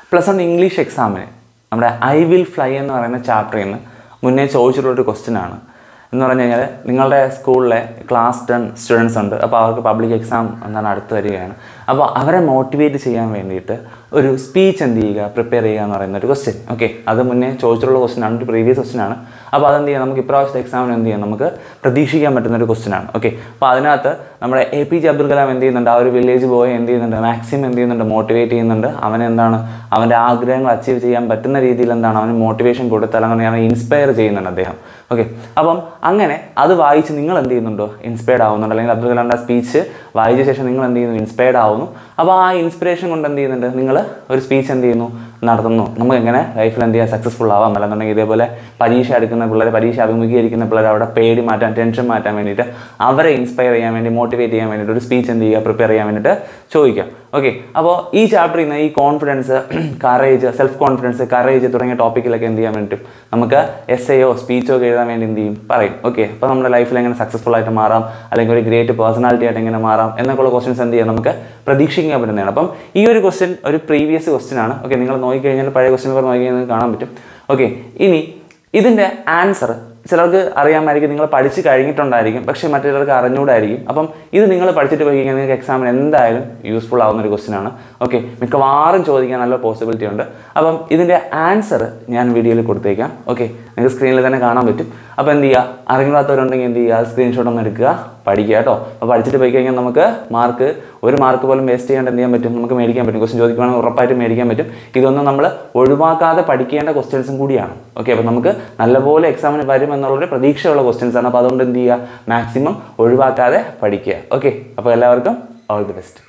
plus one English എക്സാമിന് നമ്മുടെ I will fly എന്ന് പറയുന്ന ചാപ്റ്ററിൽ നിന്ന് മുന്നേ ചോദിച്ചിട്ടുള്ളൊരു ക്വസ്റ്റ്യൻ ആണ് എന്ന് പറഞ്ഞു കഴിഞ്ഞാൽ നിങ്ങളുടെ സ്കൂളിലെ ക്ലാസ് ടെൻ സ്റ്റുഡൻസ് ഉണ്ട് അപ്പോൾ അവർക്ക് പബ്ലിക് എക്സാം എന്താണ് അടുത്ത് വരികയാണ് അപ്പോൾ അവരെ മോട്ടിവേറ്റ് ചെയ്യാൻ വേണ്ടിയിട്ട് ഒരു സ്പീച്ച് എന്ത് ചെയ്യുക പ്രിപ്പയർ ചെയ്യുക എന്ന് പറയുന്ന ഒരു ക്വസ്റ്റ്യൻ ഓക്കെ അത് മുന്നേ ചോദിച്ചിട്ടുള്ള ക്വസ്റ്റ്യൻ ആണ് ഒരു പ്രീവിയസ് ക്വസ്റ്റ്യൻ ആണ് അപ്പോൾ അതെന്ത് ചെയ്യാം നമുക്ക് ഇപ്രാവശ്യത്തെ എക്സാമിന് എന്ത് ചെയ്യാം നമുക്ക് പ്രതീക്ഷിക്കാൻ പറ്റുന്ന ഒരു ക്വസ്റ്റ്യൻ ആണ് ഓക്കെ അപ്പോൾ അതിനകത്ത് നമ്മുടെ A P J Abdul Kalam എന്ത് ചെയ്യുന്നുണ്ട് ആ ഒരു വില്ലേജ് ബോയ് എന്ത് ചെയ്യുന്നുണ്ട് മാക്സിമം എന്ത് ചെയ്യുന്നുണ്ട് മോട്ടിവേറ്റ് ചെയ്യുന്നുണ്ട് അവൻ എന്താണ് അവൻ്റെ ആഗ്രഹങ്ങൾ അച്ചീവ് ചെയ്യാൻ പറ്റുന്ന രീതിയിൽ എന്താണ് അവന് മോട്ടിവേഷൻ കൊടുത്താൽ അങ്ങനെ അവനെ ഇൻസ്പയർ ചെയ്യുന്നുണ്ട് അദ്ദേഹം ഓക്കെ അപ്പം അങ്ങനെ അത് വായിച്ച് നിങ്ങൾ എന്ത് ചെയ്യുന്നുണ്ടോ ഇൻസ്പയർഡ് ആവുന്നുണ്ട് അല്ലെങ്കിൽ അബ്ദുൽ കലാമിൻ്റെ സ്പീച്ച് വായിച്ച ശേഷം നിങ്ങൾ എന്ത് ചെയ്യുന്നു ഇൻസ്പയർഡ് ആവുന്നു അപ്പോൾ ആ ഇൻസ്പിറേഷൻ കൊണ്ട് എന്ത് ചെയ്യുന്നുണ്ട് നിങ്ങൾ ഒരു സ്പീച്ച് എന്ത് ചെയ്യുന്നു നടത്തുന്നു നമുക്ക് എങ്ങനെ ലൈഫിൽ എന്ത് ചെയ്യാൻ സക്സസ്ഫുൾ ആവാം അല്ലെന്നുണ്ടെങ്കിൽ ഇതേപോലെ പരീക്ഷ എടുക്കുന്ന പിള്ളേർ പരീക്ഷ അഭിമുഖീകരിക്കുന്ന പിള്ളേർ അവിടെ പേടി മാറ്റാൻ ടെൻഷൻ മാറ്റാൻ വേണ്ടിയിട്ട് അവരെ ഇൻസ്പയർ ചെയ്യാൻ വേണ്ടി മോട്ടിവേറ്റ് ചെയ്യാൻ വേണ്ടിയിട്ട് ഒരു സ്പീച്ച് എന്ത് ചെയ്യുക പ്രിപ്പയർ ചെയ്യാൻ വേണ്ടിയിട്ട് ചോദിക്കാം ഓക്കെ അപ്പോൾ ഈ ചാപ്റ്ററിൽ നിന്ന് ഈ confidence courage self confidence courage തുടങ്ങിയ ടോപ്പിക്കിലൊക്കെ എന്ത് ചെയ്യാൻ വേണ്ടിയിട്ടും നമുക്ക് എസ് എയോ സ്പീച്ചോ ഒക്കെ എഴുതാൻ വേണ്ടി എന്ത് ചെയ്യും പറയും ഓക്കെ അപ്പോൾ നമ്മുടെ ലൈഫിൽ എങ്ങനെ സക്സസ്ഫുൾ ആയിട്ട് മാറാം അല്ലെങ്കിൽ ഒരു ഗ്രേറ്റ് പേഴ്സണാലിറ്റി ആയിട്ട് എങ്ങനെ മാറാം എന്നൊക്കെയുള്ള ക്വസ്റ്റ്യൻസ് എന്ത് ചെയ്യാം നമുക്ക് പ്രതീക്ഷിക്കാൻ പറ്റുന്നതാണ് അപ്പം ഈ ഒരു ക്വസ്റ്റ്യൻ ഒരു പ്രീവിയസ് ക്വസ്റ്റ്യൻ ആണ് ഓക്കെ നിങ്ങൾ നോക്കിക്കഴിഞ്ഞാൽ പഴയ ക്വസ്റ്റ്യൻ പേപ്പർ നോക്കിക്കഴിഞ്ഞാൽ കാണാൻ പറ്റും ഓക്കെ ഇനി ഇതിൻ്റെ ആൻസർ ചിലർക്ക് അറിയാമായിരിക്കും നിങ്ങൾ പഠിച്ച് കഴിഞ്ഞിട്ടുണ്ടായിരിക്കും പക്ഷേ മറ്റുള്ളവർക്ക് അറിഞ്ഞുകൂടായിരിക്കും അപ്പം ഇത് നിങ്ങൾ പഠിച്ചിട്ട് പോയി കഴിഞ്ഞാൽ നിങ്ങൾക്ക് എക്സാമിന് എന്തായാലും യൂസ്ഫുൾ ആവുന്ന ഒരു ക്വസ്റ്റ്യൻ ആണ് ഓക്കെ മിക്കവാറും ചോദിക്കാൻ നല്ല പോസിബിലിറ്റി ഉണ്ട് അപ്പം ഇതിൻ്റെ ആൻസർ ഞാൻ വീഡിയോയിൽ കൊടുത്തേക്കാം ഓക്കെ നിങ്ങൾക്ക് സ്ക്രീനിൽ തന്നെ കാണാൻ പറ്റും അപ്പോൾ എന്ത് ചെയ്യുക അറിഞ്ഞാത്തവരുണ്ടെങ്കിൽ എന്ത് ചെയ്യുക സ്ക്രീൻഷോട്ട് ഒന്ന് എടുക്കുക പഠിക്കുക കേട്ടോ അപ്പോൾ പഠിച്ചിട്ട് പോയി കഴിഞ്ഞാൽ നമുക്ക് മാർക്ക് ഒരു മാർക്ക് പോലും വേസ്റ്റ് ചെയ്യാണ്ട് എന്ത് ചെയ്യാൻ പറ്റും നമുക്ക് മേടിക്കാൻ പറ്റും ക്വസ്റ്റ്യൻ ചോദിക്കുവാണെങ്കിൽ ഉറപ്പായിട്ടും മേടിക്കാൻ പറ്റും ഇതൊന്നും നമ്മൾ ഒഴിവാക്കാതെ പഠിക്കേണ്ട ക്വസ്റ്റ്യൻസും കൂടിയാണ് ഓക്കെ അപ്പോൾ നമുക്ക് നല്ലപോലെ എക്സാമിന് വരും എന്നുള്ളൊരു പ്രതീക്ഷയുള്ള ക്വസ്റ്റ്യൻസ് ആണ് അപ്പോൾ അതുകൊണ്ട് എന്ത് ചെയ്യുക മാക്സിമം ഒഴിവാക്കാതെ പഠിക്കുക ഓക്കെ അപ്പോൾ എല്ലാവർക്കും ഓൾ ദി ബെസ്റ്റ്